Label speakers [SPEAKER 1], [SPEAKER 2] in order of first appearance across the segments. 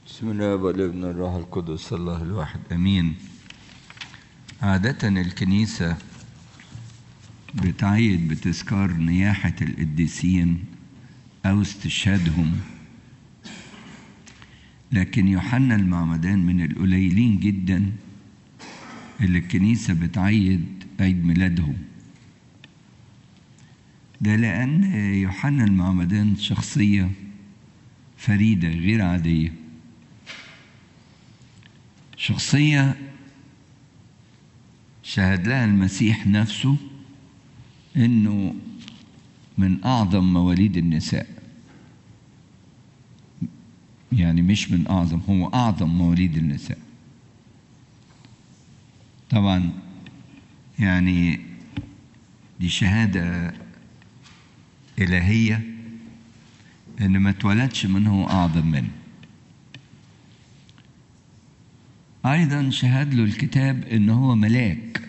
[SPEAKER 1] بسم الله والابن الروح القدس الله الواحد امين عادة الكنيسة بتعيد بتذكار نياحة القديسين أو استشهادهم لكن يوحنا المعمدان من القليلين جدا اللي الكنيسة بتعيد عيد ميلادهم ده لأن يوحنا المعمدان شخصية فريدة غير عادية شخصية شهد لها المسيح نفسه انه من اعظم مواليد النساء يعني مش من اعظم هو اعظم مواليد النساء طبعا يعني دي شهاده الهيه ان ما اتولدش من هو اعظم منه ايضا شهد له الكتاب ان هو ملاك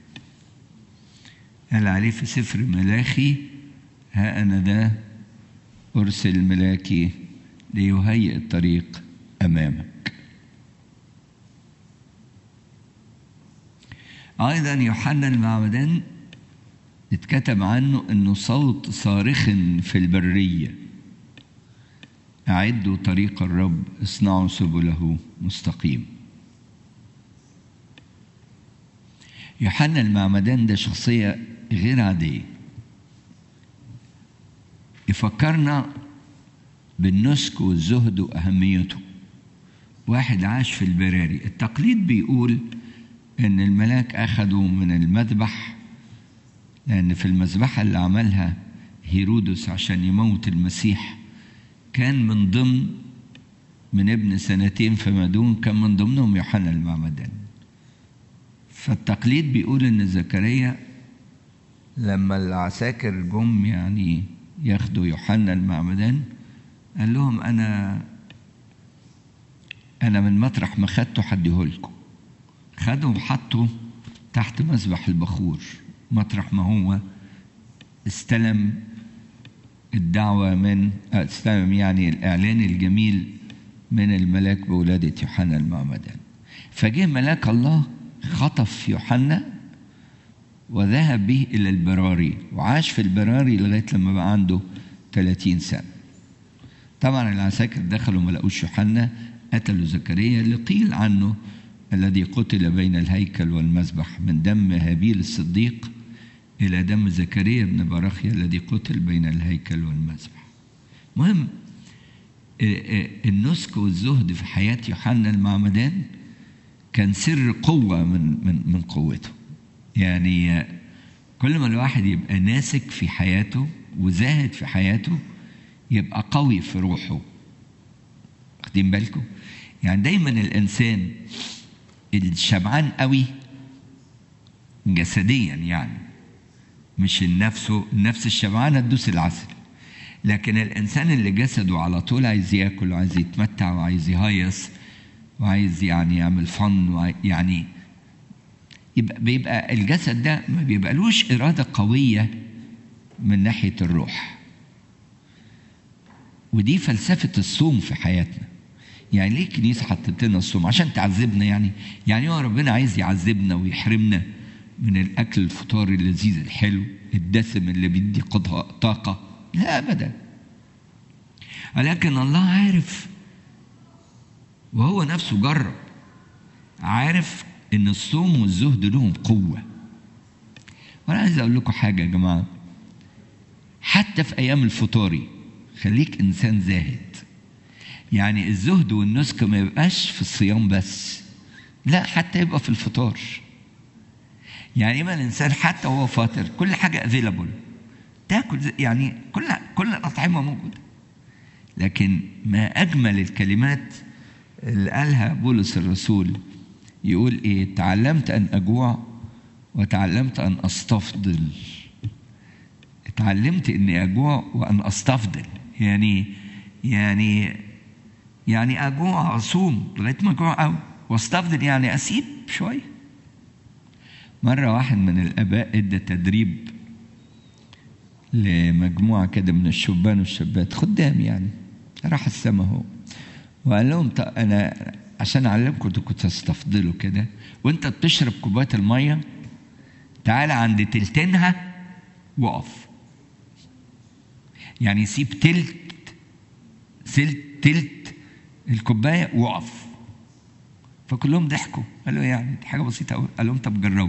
[SPEAKER 1] قال عليه في سفر ملاخي ها انا ذا ارسل ملاكي ليهيئ الطريق امامك ايضا يوحنا المعمدان اتكتب عنه انه صوت صارخ في البريه اعدوا طريق الرب اصنعوا سبله مستقيم يوحنا المعمدان ده شخصية غير عادية يفكرنا بالنسك والزهد وأهميته واحد عاش في البراري التقليد بيقول إن الملاك أخده من المذبح لأن في المذبحة اللي عملها هيرودس عشان يموت المسيح كان من ضمن من ابن سنتين فما دون كان من ضمنهم يوحنا المعمدان فالتقليد بيقول ان زكريا لما العساكر جم يعني ياخدوا يوحنا المعمدان قال لهم انا انا من مطرح ما خدته هديهولكم خدوا وحطوا تحت مسبح البخور مطرح ما هو استلم الدعوة من استلم يعني الإعلان الجميل من الملاك بولادة يوحنا المعمدان فجه ملاك الله خطف يوحنا وذهب به إلى البراري وعاش في البراري لغاية لما بقى عنده 30 سنة طبعا العساكر دخلوا ما لقوش يوحنا قتلوا زكريا اللي قيل عنه الذي قتل بين الهيكل والمذبح من دم هابيل الصديق إلى دم زكريا بن براخيا الذي قتل بين الهيكل والمذبح مهم النسك والزهد في حياة يوحنا المعمدان كان سر قوة من من من قوته. يعني كل ما الواحد يبقى ناسك في حياته وزاهد في حياته يبقى قوي في روحه. واخدين بالكم؟ يعني دايما الإنسان الشبعان قوي جسديا يعني مش النفس النفس الشبعانة تدوس العسل. لكن الإنسان اللي جسده على طول عايز ياكل وعايز يتمتع وعايز يهيص وعايز يعني يعمل فن يعني يبقى بيبقى الجسد ده ما بيبقالوش إرادة قوية من ناحية الروح ودي فلسفة الصوم في حياتنا يعني ليه الكنيسة حطت لنا الصوم عشان تعذبنا يعني يعني هو ربنا عايز يعذبنا ويحرمنا من الأكل الفطار اللذيذ الحلو الدسم اللي بيدي طاقة لا أبدا ولكن الله عارف وهو نفسه جرب عارف ان الصوم والزهد لهم قوه وانا عايز اقول لكم حاجه يا جماعه حتى في ايام الفطاري خليك انسان زاهد يعني الزهد والنسك ما يبقاش في الصيام بس لا حتى يبقى في الفطار يعني ما الانسان حتى وهو فاطر كل حاجه افيلابل تاكل يعني كل كل الاطعمه موجوده لكن ما اجمل الكلمات اللي قالها بولس الرسول يقول ايه تعلمت ان اجوع وتعلمت ان استفضل اتعلمت اني اجوع وان استفضل يعني يعني يعني اجوع اصوم لغايه ما اجوع قوي واستفضل يعني اسيب شويه مره واحد من الاباء ادى تدريب لمجموعه كده من الشبان والشابات خدام يعني راح السما هو وقال لهم طب انا عشان اعلمكم انتوا كنتوا تستفضلوا كده وانت بتشرب كوبايه الميه تعالى عند تلتينها وقف يعني سيب تلت سلت تلت الكوبايه وقف فكلهم ضحكوا قالوا يعني دي حاجه بسيطه قوي قال لهم طب جربوا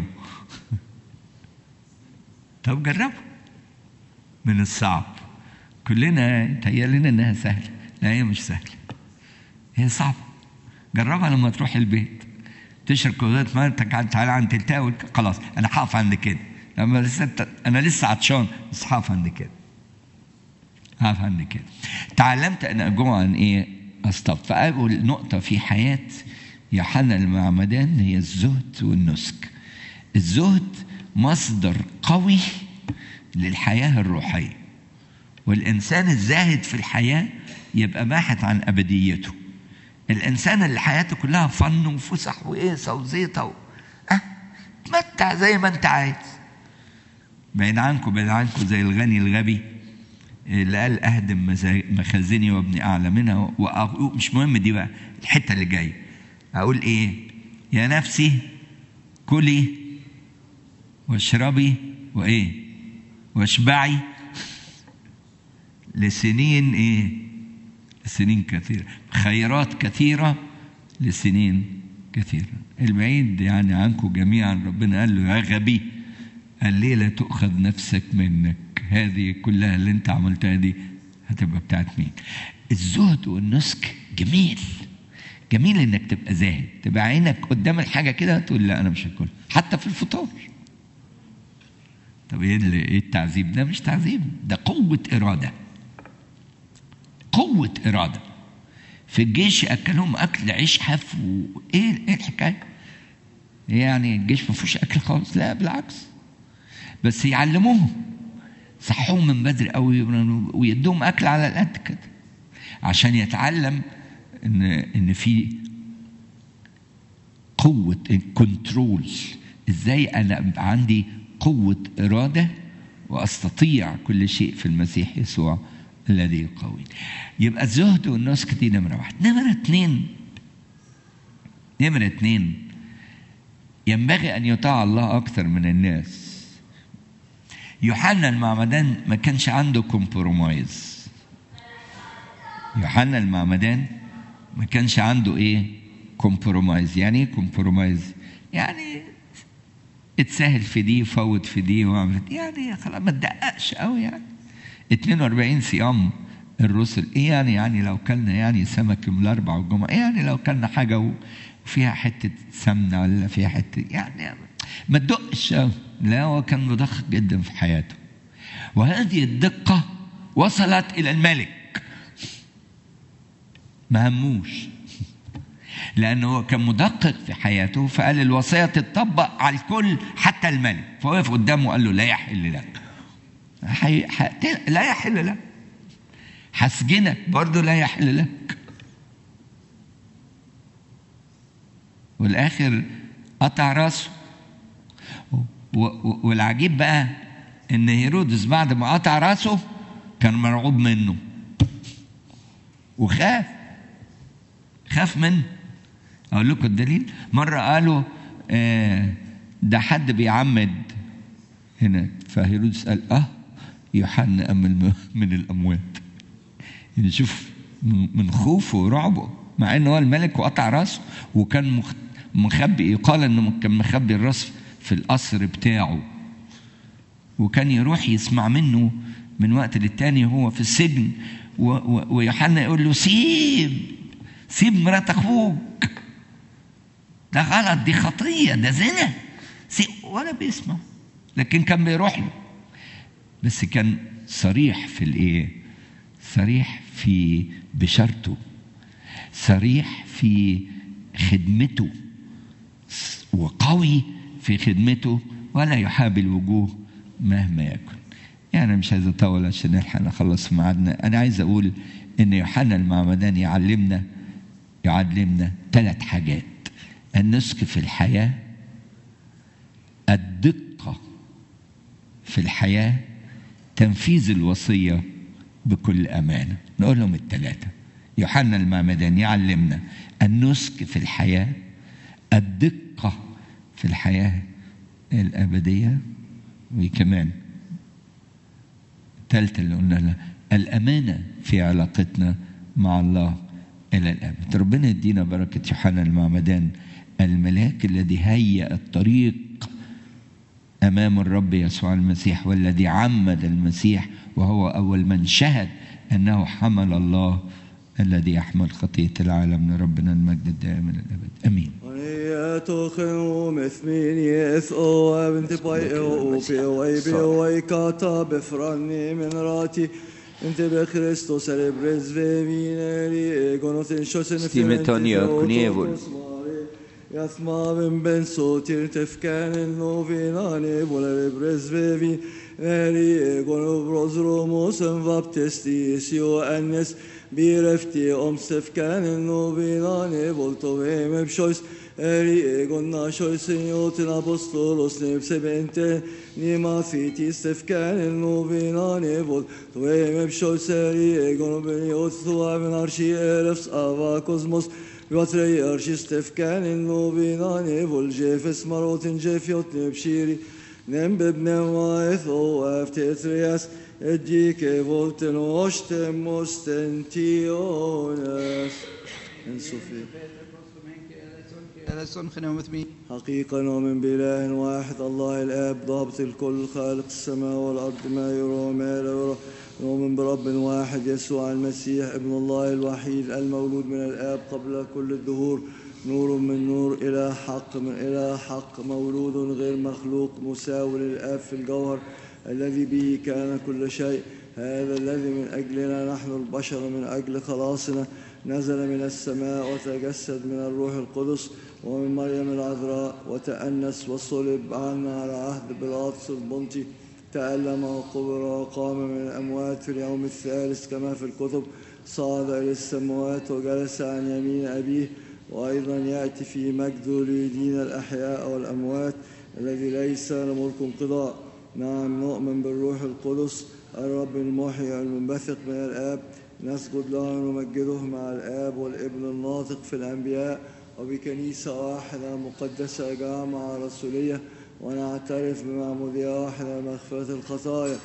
[SPEAKER 1] طب جربوا من الصعب كلنا تهيأ انها سهله لا هي مش سهله هي صعبه جربها لما تروح البيت تشرب كوبايه ميه تعالى عند تلتها خلاص انا هقف عند كده لما لسه انا لسه عطشان بس هقف عند كده هقف عند كده تعلمت ان اجوع عن ايه اصطب فاول نقطه في حياه يوحنا المعمدان هي الزهد والنسك الزهد مصدر قوي للحياه الروحيه والانسان الزاهد في الحياه يبقى باحث عن ابديته الانسان اللي حياته كلها فن وفسح وقيسه وزيطه و... أه تمتع زي ما انت عايز بعيد عنكم بعيد عنكم زي الغني الغبي اللي قال اهدم مخازني وابني اعلى منها مش مهم دي بقى الحته اللي جايه اقول ايه يا نفسي كلي واشربي وايه واشبعي لسنين ايه لسنين كثيره خيرات كثيره لسنين كثيره البعيد يعني عنكم جميعا ربنا قال له يا غبي الليله تؤخذ نفسك منك هذه كلها اللي انت عملتها دي هتبقى بتاعت مين الزهد والنسك جميل جميل انك تبقى زاهد تبقى عينك قدام الحاجه كده تقول لا انا مش هاكل حتى في الفطار طب ايه ايه التعذيب ده مش تعذيب ده قوه اراده قوه اراده في الجيش اكلهم اكل عيش حف وايه ايه الحكايه يعني الجيش ما فيهوش اكل خالص لا بالعكس بس يعلموهم صحوهم من بدري قوي ويدوهم اكل على القد كده عشان يتعلم ان ان في قوه كنترول ازاي انا ابقى عندي قوه اراده واستطيع كل شيء في المسيح يسوع الذي يقوي يبقى الزهد والنسك دي نمره واحد نمره اتنين نمره اتنين ينبغي ان يطاع الله اكثر من الناس يوحنا المعمدان ما كانش عنده كومبرومايز يوحنا المعمدان ما كانش عنده ايه كومبرومايز يعني ايه كومبرومايز يعني اتسهل في دي فوت في دي واعمل يعني خلاص ما تدققش قوي يعني 42 صيام الرسل ايه يعني يعني لو كلنا يعني سمك من الاربع والجمعه ايه يعني لو كلنا حاجه وفيها حته سمنه ولا فيها حته يعني ما تدقش لا هو كان مدقق جدا في حياته وهذه الدقه وصلت الى الملك ما هموش لأنه هو كان مدقق في حياته فقال الوصية تتطبق على الكل حتى الملك فوقف قدامه وقال له لا يحل لك حي... ح... لا يحل لك هسجنك برضه لا يحل لك والآخر قطع راسه و... و... والعجيب بقى إن هيرودس بعد ما قطع راسه كان مرعوب منه وخاف خاف منه اقول لكم الدليل مره قالوا آه ده حد بيعمد هناك فهيرودس قال اه يوحنا ام من الاموات يعني شوف من خوفه ورعبه مع انه هو الملك وقطع راسه وكان مخبي يقال انه كان مخبي الراس في القصر بتاعه وكان يروح يسمع منه من وقت للتاني وهو في السجن ويوحنا يقول له سيب سيب مرات اخوك ده غلط دي خطيه ده زنا سيب ولا بيسمع لكن كان بيروح له بس كان صريح في الايه صريح في بشارته صريح في خدمته وقوي في خدمته ولا يحاب الوجوه مهما يكن يعني مش عايز اطول عشان نلحق نخلص ميعادنا انا عايز اقول ان يوحنا المعمدان يعلمنا يعلمنا ثلاث حاجات النسك في الحياه الدقه في الحياه تنفيذ الوصيه بكل امانه نقول لهم الثلاثه يوحنا المعمدان يعلمنا النسك في الحياة الدقة في الحياة الأبدية وكمان الثالثة اللي قلنا لها الأمانة في علاقتنا مع الله إلى الأبد ربنا يدينا بركة يوحنا المعمدان الملاك الذي هيأ الطريق أمام الرب يسوع المسيح والذي عمد المسيح وهو أول من شهد أنه حمل الله الذي يحمل خطية العالم لربنا المجد الدائم إلى الأبد أمين
[SPEAKER 2] يتوخن مثمين يثقوا بنت بايقوا في ويبي ويكاتا بفرني من راتي انت بخريستوس البرز في ميناري جونوثين شوسن
[SPEAKER 1] Stimetonio knievul.
[SPEAKER 2] يثما من بن صوتير تفكان النوفيناني بولا البرز في ميناري جونو بروزرو موسن بابتستي سيو أنس بيرفتي أم سفكان النوفيناني بولتو بيم بشويس Eri egon nashois ignotin apostolos nefse bente nima fiti stefkan el novina nevol tuem epshois eri egon beniot tuaven arshi erefs ava kosmos Vatre arshi stefkan el novina nevol jefes marotin jefiot nebshiri nem bebnem vaeth o aftetrias Edike volten ostem ostentiones En Sofie
[SPEAKER 3] ألسن خنا ومثمين
[SPEAKER 2] حقيقة نؤمن بإله واحد الله الآب ضابط الكل خالق السماء والأرض ما يرى وما لا يرى نؤمن برب واحد يسوع المسيح ابن الله الوحيد المولود من الآب قبل كل الدهور نور من نور إلى حق من إلى حق مولود غير مخلوق مساو للآب في الجوهر الذي به كان كل شيء هذا الذي من أجلنا نحن البشر من أجل خلاصنا نزل من السماء وتجسد من الروح القدس ومن مريم العذراء وتأنس وصلب عنا على عهد بيلاطس البنطي تألم وقبر وقام من الأموات في اليوم الثالث كما في الكتب صعد إلى السماوات وجلس عن يمين أبيه وأيضا يأتي في مجده ليدين الأحياء والأموات الذي ليس لملك انقضاء نعم نؤمن بالروح القدس الرب المحيي المنبثق من الآب نسجد له ونمجده مع الآب والابن الناطق في الأنبياء وبكنيسة واحدة مقدسة جامعة رسولية ونعترف بمعمودية واحدة مغفرة الخطايا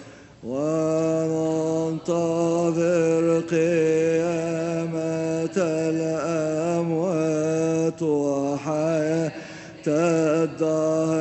[SPEAKER 2] وننتظر قيامة الأموات وحياة الدهر